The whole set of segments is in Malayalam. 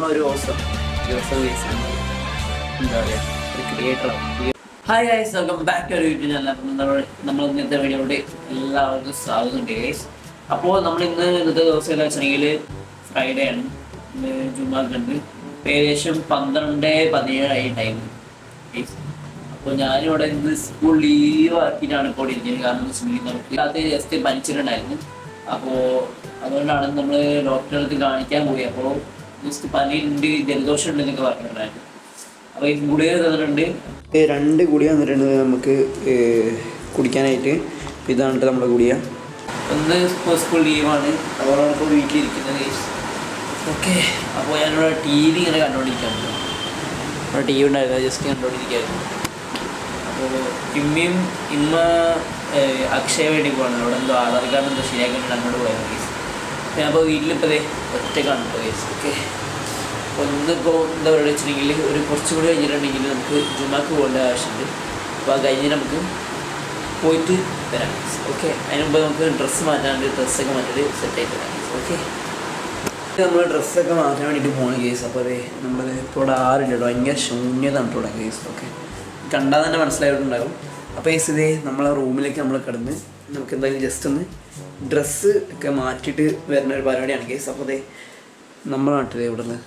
ഒരു ദിവസം ദിവസം കേസ് എന്താ പറയുക ഒരു creator hi guys welcome back to YouTube channel അപ്പം നമ്മൾ നമ്മൾ ഇന്നത്തെ വീഡിയോയുടെ എല്ലാവർക്കും സ്വാഗതമുണ്ട് ഗൈസ് അപ്പോൾ നമ്മൾ ഇന്ന് ഇന്നത്തെ ദിവസം എന്താ വെച്ചിട്ടുണ്ടെങ്കിൽ ഫ്രൈഡേ ആണ് ഇന്ന് ജുമാക്കുണ്ട് ഏകദേശം പന്ത്രണ്ട് പതിനേഴായി ടൈം ഗൈസ് അപ്പോൾ ഞാനിവിടെ ഇന്ന് സ്കൂൾ ലീവ് ആക്കിയിട്ടാണ് ഇപ്പോൾ ഇവിടെ ഇരിക്കുന്നത് കാരണം എന്ന് വെച്ചിട്ടുണ്ടെങ്കിൽ നമുക്ക് അത് ജസ്റ്റ് പനിച്ചിട്ടുണ്ടായിരുന്നു അപ്പോൾ അതുകൊണ്ടാണ് നമ്മൾ ഡോക്ടറെ അടുത്ത് കാണിക്കാൻ പോയി അപ്പോൾ ജസ്റ്റ് പനിയുണ്ട് ജലദോഷം ഉണ്ട് എന്നൊക്കെ പറഞ്ഞിട്ടുണ്ടായിരുന്നു അപ്പോൾ ഈ ഗുളിക തന്നിട്ടുണ്ട് ഏ, രണ്ട് ഗുളിക തന്നിട്ടുണ്ട് നമുക്ക് ഏ, കുടിക്കാനായിട്ട് ഇതാണ് ട്ടോ നമ്മുടെ ഗുളിക ഒന്ന് ഇപ്പോൾ സ്കൂൾ ലീവാണ് അവളാണ് ഇപ്പോൾ വീട്ടിലിരിക്കുന്നത് ഓക്കെ അപ്പോൾ ഞാനിവിടെ ടി വി ഇങ്ങനെ കണ്ടുകൊണ്ടിരിക്കുകയാണ് ഇവിടെ ടി വി ഉണ്ടായിരുന്നു ജസ്റ്റ് കണ്ടുകൊണ്ടിരിക്കുകയായിരുന്നു അപ്പോൾ ഇമ്മയും ഇമ്മ ഏഹ്, അക്ഷയ വേണ്ടി പോകണം അവിടെ എന്തോ ആധാർ കാർഡ് എന്തോ ശരിയാക്കിയിട്ട് അങ്ങോട്ട് പോയത് കേസ് ഞാൻ അപ്പോൾ വീട്ടിലിപ്പോൾ ദേ ഒറ്റക്കാണ് ഇപ്പോൾ കേസ് ഓക്കെ ഒന്നിപ്പോൾ എന്താ പറയുക വെച്ചിട്ടുണ്ടെങ്കിൽ ഒരു കുറച്ചും കൂടി കഴിഞ്ഞിട്ടുണ്ടെങ്കിൽ നമുക്ക് ജുമാക്ക് പോകേണ്ട ആവശ്യമുണ്ട് അപ്പോൾ അത് കഴിഞ്ഞ് നമുക്ക് പോയിട്ട് വരാം ഓക്കെ അതിന് മുമ്പ് നമുക്ക് ഡ്രസ്സ് മാറ്റാണ്ട് ഡ്രസ്സൊക്കെ മാറ്റിയിട്ട് സെറ്റ് ആയിട്ട് വരാം ഓക്കെ നമ്മൾ ഡ്രസ്സൊക്കെ മാറ്റാൻ വേണ്ടിയിട്ട് പോണ കേസ് അപ്പോൾ അതെ നമ്മൾ ഇപ്പോൾ ഇവിടെ ആരുണ്ട് കേട്ടോ ഭയങ്കര ശൂന്യത ഉണ്ട് ഇവിടെ കേസ് ഓക്കെ കണ്ടാൽ തന്നെ മനസ്സിലായിട്ടുണ്ടാകും അപ്പോൾ ഈ സ്ഥിതി നമ്മളെ റൂമിലേക്ക് നമ്മൾ കിടന്ന് നമുക്ക് എന്തായാലും ജസ്റ്റ് ഒന്ന് ഡ്രസ്സ് ഒക്കെ മാറ്റിയിട്ട് വരുന്ന ഒരു പരിപാടിയാണ് കേസ് അപ്പോൾ അതെ നമ്മുടെ നാട്ടിൽ ഇവിടെ ഉള്ളത്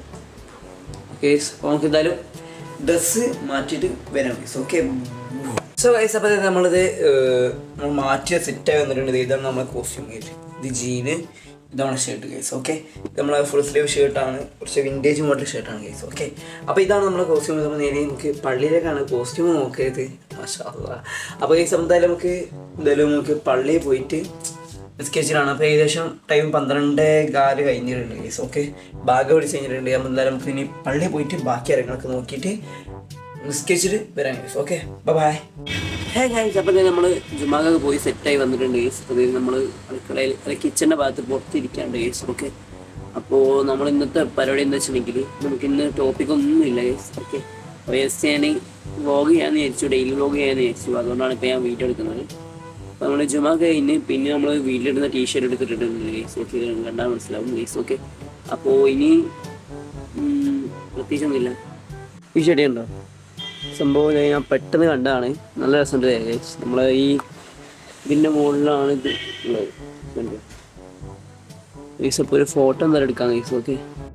കേസ് അപ്പോൾ നമുക്ക് എന്തായാലും ഡ്രസ്സ് മാറ്റിയിട്ട് വരാം കേസ് ഓക്കെ സോ ഗൈസ് അപ്പോൾ നമ്മളിത് ഏഹ്, നമ്മൾ മാറ്റിയ സെറ്റായി വന്നിട്ടുണ്ട് ഇത് ഇതാണ് നമ്മളെ കോസ്റ്റ്യൂം കേസ് ഇത് ജീന് ഇതാണ് ഷർട്ട് കേസ് ഓക്കെ ഇത് നമ്മളെ ഫുൾ സ്ലീവ് ഷർട്ടാണ് കുറച്ച് വിൻറ്റേജ് മോഡൽ ഷർട്ടാണ് കേസ് ഓക്കെ അപ്പോൾ ഇതാണ് നമ്മളെ കോസ്റ്റ്യൂം നമ്മൾ നേരെ നമുക്ക് പള്ളിയിലേക്കാണ് കോസ്റ്റ്യൂം നോക്കിയത് മാഷാ അപ്പോൾ ഈ എന്തായാലും നമുക്ക് എന്തായാലും നമുക്ക് പള്ളിയിൽ പോയിട്ട് സ്കെച്ചിലാണ് അപ്പോൾ ഏകദേശം ടൈം പന്ത്രണ്ട് കാല് കഴിഞ്ഞിട്ടുണ്ട് ഗൈസ് ഓക്കെ ബാഗ് പിടിച്ച് കഴിഞ്ഞിട്ടുണ്ട് അപ്പോൾ എന്തായാലും നമുക്ക് ഇനി പള്ളിയിൽ പോയിട്ട് ബാക്കി കാര്യങ്ങളൊക്കെ നോക്കിയിട്ട് സ്കെച്ചിട്ട് വരാം guys okay bye hey guys അപ്പോൾ നമ്മൾ ജുമാകൊക്കെ പോയി സെറ്റായി വന്നിട്ടുണ്ട് ഗൈസ് അത് നമ്മൾ അടുക്കളയിൽ അല്ല കിച്ചൻ്റെ ഭാഗത്ത് പുറത്തിരിക്കാണ്ട് ഗൈസ് ഓക്കെ അപ്പോൾ നമ്മൾ ഇന്നത്തെ പരിപാടി എന്താ വെച്ചിട്ടുണ്ടെങ്കിൽ നമുക്ക് ഇന്ന് ടോപ്പിക് ഒന്നും ഇല്ല ഗൈസ് ഓക്കെ അപ്പോൾ ജസ്റ്റ് ഞാൻ വ്ളോഗ് ചെയ്യാമെന്ന് വിചാരിച്ചു ഡെയിലി വ്ളോഗ് ചെയ്യാമെന്ന് വിചാരിച്ചു അതുകൊണ്ടാണ് ഇപ്പോൾ ഞാൻ വീഡിയോ എടുക്കുന്നത് അപ്പോൾ നമ്മൾ ജുമാ കഴിഞ്ഞ് പിന്നെ നമ്മൾ വീട്ടിലിടുന്ന ടീഷർട്ട് എടുത്തിട്ടുണ്ട് ഗൈസ് ഓക്കെ കണ്ടാൽ മനസ്സിലാവും ഗൈസ് ഓക്കെ അപ്പോൾ ഇനി ഉം, പ്രത്യേകിച്ചൊന്നുമില്ല ഈ ചെടി ഉണ്ടോ സംഭവം ഞാൻ പെട്ടെന്ന് കണ്ടതാണ് നല്ല രസമുണ്ട് ഗൈസ് നമ്മളെ ഈ ഇതിൻ്റെ മുകളിലാണ് ഇത് ഉള്ളത് കണ്ടോ ഗൈസ് അപ്പോൾ ഒരു ഫോട്ടോ എന്തായാലും എടുക്കാം ഗൈസ് ഓക്കെ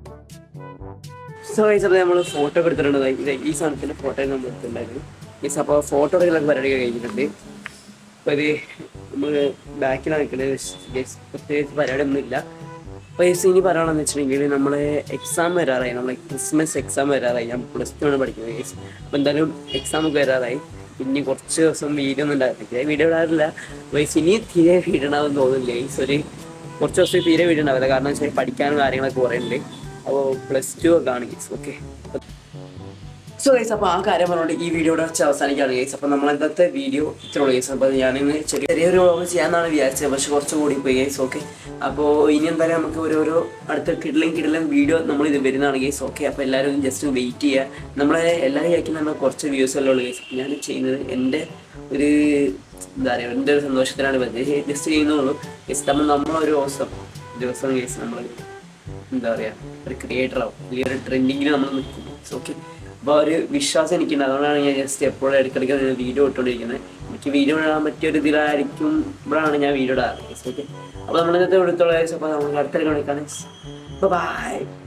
സോ ഗൈസ് അപ്പോൾ നമ്മൾ ഫോട്ടോ ഒക്കെ എടുത്തിട്ടുണ്ട് ദാ ഇത് ഈ സാധനത്തിൻ്റെ ഫോട്ടോ നമ്മൾ എടുത്തിട്ടുണ്ടായിരുന്നു ഗൈസ് അപ്പോൾ ഫോട്ടോ എടുക്കലൊക്കെ പരിപാടി കഴിഞ്ഞിട്ടുണ്ട് അപ്പോൾ ഇത് നമ്മൾ ബാക്കിലാണ് നിൽക്കുന്നത് ഗൈസ് പ്രത്യേകിച്ച് പരിപാടി ഒന്നും ഇല്ല അപ്പോൾ ഗൈസ് ഇനി പറയുകയാണെന്ന് വെച്ചിട്ടുണ്ടെങ്കിൽ നമ്മളെ എക്സാം വരാറായി നമ്മളെ ക്രിസ്മസ് എക്സാം വരാറായി ഞാൻ പ്ലസ് ടു ആണ് പഠിക്കുന്നത് ഗൈസ് അപ്പോൾ എന്തായാലും എക്സാം ഒക്കെ വരാറായി ഇനി കുറച്ച് ദിവസം വീഡിയോ ഒന്നും ഉണ്ടാകില്ല വീഡിയോ ഇടാറില്ല ഗൈസ് ഇനി തീരെ വീഡിയോ ഉണ്ടാവുമെന്ന് തോന്നുന്നില്ല ഗൈസ് ഒരു കുറച്ച് ദിവസം തീരെ വീഡിയോ ഉണ്ടാവില്ല കാരണം വെച്ചാൽ പഠിക്കാനും കാര്യങ്ങളൊക്കെ കുറേ ഉണ്ട് അപ്പോൾ പ്ലസ് ടു ഒക്കെ ആണ് ഗൈസ് ഓക്കെ സോ ഗൈസ് അപ്പോൾ ആ കാര്യം പറഞ്ഞുകൊണ്ട് ഈ വീഡിയോയുടെ വെച്ച് അവസാനിക്കുകയാണ് ഗൈസ് അപ്പോൾ നമ്മൾ ഇന്നത്തെ വീഡിയോ ഇത്രയുള്ളൂ ഗൈസ് അപ്പോൾ ഞാനിന്ന് ചെറിയ ചെറിയൊരു വ്ളോഗ് ചെയ്യാമെന്നാണ് വിചാരിച്ചത് പക്ഷെ കുറച്ച് കൂടി പോയി ഗൈസ് ഓക്കെ അപ്പോൾ ഇനി എന്തായാലും നമുക്ക് ഓരോരോ അടുത്ത കിടലും കിടലും വീഡിയോ നമ്മൾ ഇത് വരുന്നതാണ് ഗൈസ് ഓക്കെ അപ്പോൾ എല്ലാവരും ജസ്റ്റ് വെയിറ്റ് ചെയ്യുക നമ്മളെ എല്ലാവരും വിചാരിക്കുന്ന നമ്മൾ കുറച്ച് വ്യൂസ് എല്ലാം ഉള്ളൂ ഗൈസ് ഞാൻ ചെയ്യുന്നത് എൻ്റെ ഒരു എന്താ പറയുക എൻ്റെ ഒരു സന്തോഷത്തിനാണ് ജസ്റ്റ് ചെയ്യുന്നുള്ളൂ ഗൈസ് നമ്മൾ നമ്മളൊരു ദിവസം ദിവസം ഗൈസ് നമ്മൾ എന്താ പറയാ ഒരു ക്രിയേറ്റർ ആവും അല്ലെങ്കിൽ ഒരു ട്രെൻഡിങ്ങിൽ നമ്മൾ നിൽക്കും ഓക്കെ അപ്പോൾ ഒരു വിശ്വാസം എനിക്കുണ്ട് അതുകൊണ്ടാണ് ഞാൻ ജസ്റ്റ് എപ്പോഴും ഇടയ്ക്കിടയ്ക്ക് വീഡിയോ ഇട്ടുകൊണ്ടിരിക്കുന്നത് എനിക്ക് വീഡിയോ ഇടാൻ പറ്റിയ ഒരു ഇതിലായിരിക്കും ഇവിടെയാണ് ഞാൻ വീഡിയോ ഇടാറ് ഓക്കെ അപ്പോൾ നമ്മൾ ഇന്നത്തെ എടുത്തുള്ള അപ്പോൾ നമുക്ക് അടുത്ത കളിക്കാണ് ബൈ